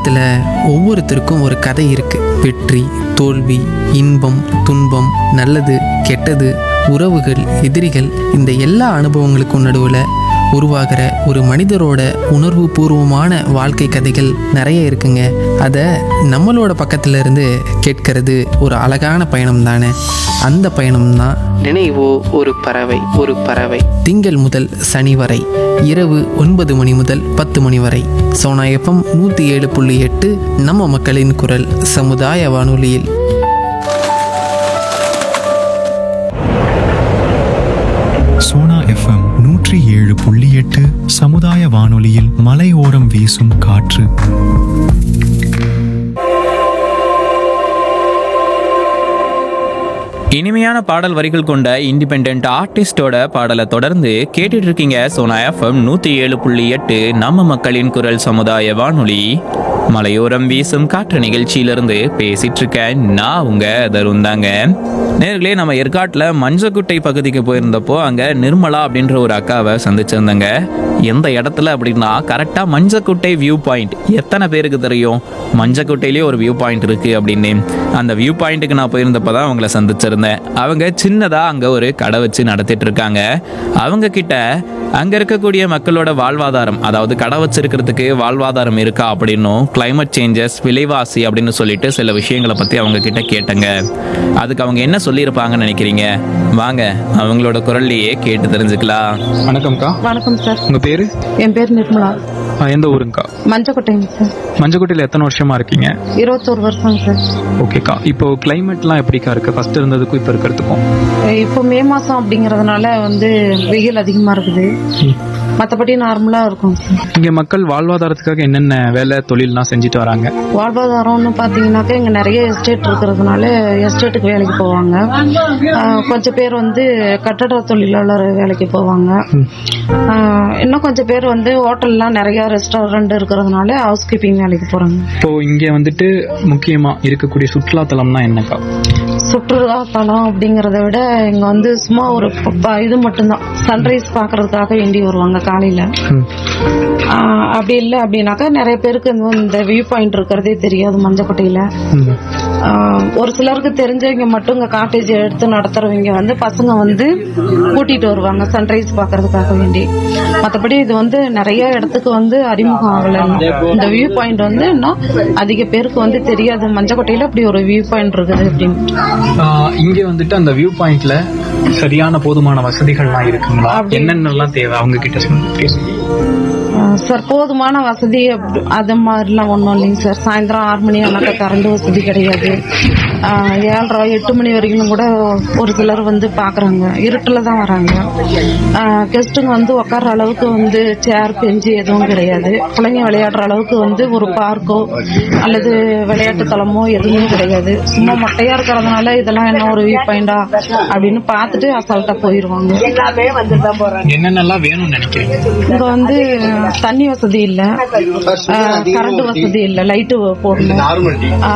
உலகத்தில் ஒவ்வொருத்தருக்கும் ஒரு கதை இருக்கு வெற்றி தோல்வி இன்பம் துன்பம் நல்லது கெட்டது உறவுகள் எதிரிகள் இந்த எல்லா அனுபவங்களுக்கும் நடுவில் உருவாகிற ஒரு மனிதரோட உணர்வு பூர்வமான வாழ்க்கை கதைகள் நிறைய இருக்குங்க அதை நம்மளோட பக்கத்துல இருந்து கேட்கறது ஒரு அழகான பயணம் தானே அந்த பயணம் தான் நினைவோ ஒரு பறவை ஒரு பறவை திங்கள் முதல் சனி வரை இரவு ஒன்பது மணி முதல் பத்து மணி வரை சோனா எஃப்எம் நூற்றி ஏழு புள்ளி எட்டு நம்ம மக்களின் குரல் சமுதாய வானொலியில் சோனா எஃப்எம் நூற்றி ஏழு புள்ளி எட்டு சமுதாய வானொலியில் மலையோரம் வீசும் காற்று இனிமையான பாடல் வரிகள் கொண்ட இண்டிபெண்ட் ஆர்டிஸ்டோட பாடலை தொடர்ந்து கேட்டுட்டு இருக்கீங்க சோனா எஃப்எம் நூத்தி ஏழு புள்ளி எட்டு நம்ம மக்களின் குரல் சமுதாய வானொலி மலையோரம் வீசும் காற்று நிகழ்ச்சியிலிருந்து பேசிட்டு இருக்கேன் நான் உங்க தருண் தாங்க நேர்களே நம்ம ஏற்காட்டில் மஞ்சக்குட்டை பகுதிக்கு போயிருந்தப்போ அங்க நிர்மலா அப்படின்ற ஒரு அக்காவை சந்திச்சிருந்தேங்க எந்த இடத்துல அப்படின்னா கரெக்டா மஞ்சக்குட்டை வியூ பாயிண்ட் எத்தனை பேருக்கு தெரியும் மஞ்சக்குட்டையிலேயே ஒரு வியூ பாயிண்ட் இருக்கு அப்படின்னு அந்த வியூ பாயிண்ட்டுக்கு நான் போயிருந்தப்போ தான் அவங்கள சந்திச்சிருந்தேன் அவங்க சின்னதா அங்க ஒரு கடை வச்சு நடத்திட்டு இருக்காங்க அவங்க கிட்ட அங்க இருக்கக்கூடிய மக்களோட வாழ்வாதாரம் அதாவது கடை வச்சிருக்கிறதுக்கு வாழ்வாதாரம் இருக்கா அப்படின்னும் climate சேஞ்சஸ் விலைவாசி அப்படின்னு சொல்லிட்டு சில விஷயங்களை பத்தி அவங்க கிட்ட கேட்டங்க அதுக்கு அவங்க என்ன சொல்லியிருப்பாங்கன்னு நினைக்கிறீங்க வாங்க அவங்களோட குரல்லையே கேட்டு தெரிஞ்சுக்கலாம் வணக்கம்க்கா வணக்கம் சார் உங்க பேரு என் பேர் நிர்மலா ஆ, எந்த ஊருங்கக்கா மஞ்சக்கோட்டைங்க சார் மஞ்சக்கோட்டையில எத்தனை வருஷமா இருக்கீங்க இருபத்தோரு வருஷம் சார் ஓகேக்கா இப்போ கிளைமேட்லாம் எப்படிக்கா இருக்கு ஃபர்ஸ்ட் இருந்ததுக்கும் இப்போ இருக்கிறதுக்கும் இப்போ மே மாசம் அப்படிங்கறதுனால வந்து வெயில் அதிகமா இருக்குது மற்றபடி நார்மலா இருக்கும் சார் இங்க மக்கள் வாழ்வாதாரத்துக்காக என்னென்ன வேலை தொழில்லாம் செஞ்சுட்டு வராங்க வாழ்வாதாரம்னு பாத்தீங்கன்னாக்கா இங்க நிறைய எஸ்டேட் இருக்கிறதுனால எஸ்டேட்டுக்கு வேலைக்கு போவாங்க ஆஹ் கொஞ்சம் பேர் வந்து கட்டட தொழிலாளர் வேலைக்கு போவாங்க ஆஹ் இன்னும் கொஞ்சம் பேர் வந்து ஹோட்டல்லாம் நிறைய ரெஸ்டாரண்ட் இருக்கிறதுனால ஹவுஸ் கீப்பிங் வேலைக்கு போறாங்க இப்போ இங்க வந்துட்டு முக்கியமா இருக்கக்கூடிய சுற்றுலா தலம்னா என்னக்கா சுற்றுலா தலம் அப்படிங்கறத விட இங்க வந்து சும்மா ஒரு ப- ப- இது மட்டும்தான் சன்ரைஸ் பாக்குறதுக்காக வேண்டி வருவாங்க காலையில ம். ஆஹ் அப்படி இல்லை அப்படின்னாக்கா நிறைய பேருக்கு இந்த- இந்த வியூ பாயிண்ட் இருக்கிறதே தெரியாது மஞ்சக்கோட்டையில ம். ஆஹ் ஒரு சிலருக்கு தெரிஞ்சவங்க மட்டும் இங்க காட்டேஜ் எடுத்து நடத்துறவங்க வந்து பசங்க வந்து கூட்டிட்டு வருவாங்க சன்ரைஸ் பாக்குறதுக்காக வேண்டி மத்தபடி இது வந்து நிறைய இடத்துக்கு வந்து அறிமுகம் ஆகல இன்னும். இந்த வியூ பாயிண்ட் வந்து இன்னும் அதிக பேருக்கு வந்து தெரியாது மஞ்சக்கோட்டையில அப்படி ஒரு வியூ பாயிண்ட் இருக்குது அப்படின்னு ஆ, இங்க வந்துட்டு அந்த வியூ பாயிண்ட்ல சரியான போதுமான வசதிகள்லாம் இருக்குங்களா அப்படி- என்னென்னலாம் தேவை அவங்க கிட்ட சொல்லுங்க பேசுங்க. ஆஹ் சார் போதுமான வசதி அப்படி- அது மாதிரிலாம் ஒன்றும் இல்லைங்க சார் சாயந்தரம் ஆறு மணி ஆனாக்கா கரண்ட் வசதி கிடையாது ஆஹ் ஏழரை எட்டு மணி வரைக்கும் கூட ஒரு சிலர் வந்து பார்க்குறாங்க இருட்டில் தான் வராங்க கெஸ்ட்டுங்க வந்து உட்கார்ற அளவுக்கு வந்து சேர் பெஞ்சு எதுவும் கிடையாது பிள்ளைங்க விளையாடுற அளவுக்கு வந்து ஒரு பார்க்கோ அல்லது விளையாட்டு தளமோ எதுவுமே கிடையாது சும்மா மொட்டையா இருக்கிறதுனால இதெல்லாம் என்ன ஒரு வியூ பாயிண்டா அப்படின்னு பார்த்துட்டு அசால்ட்டா போயிடுவாங்க என்னென்னலாம் வேணும்னு நினைக்கிறீங்க இங்க வந்து தண்ணி வசதி இல்ல கரண்ட் வசதி இல்ல லைட்டு போடணும் ஆ,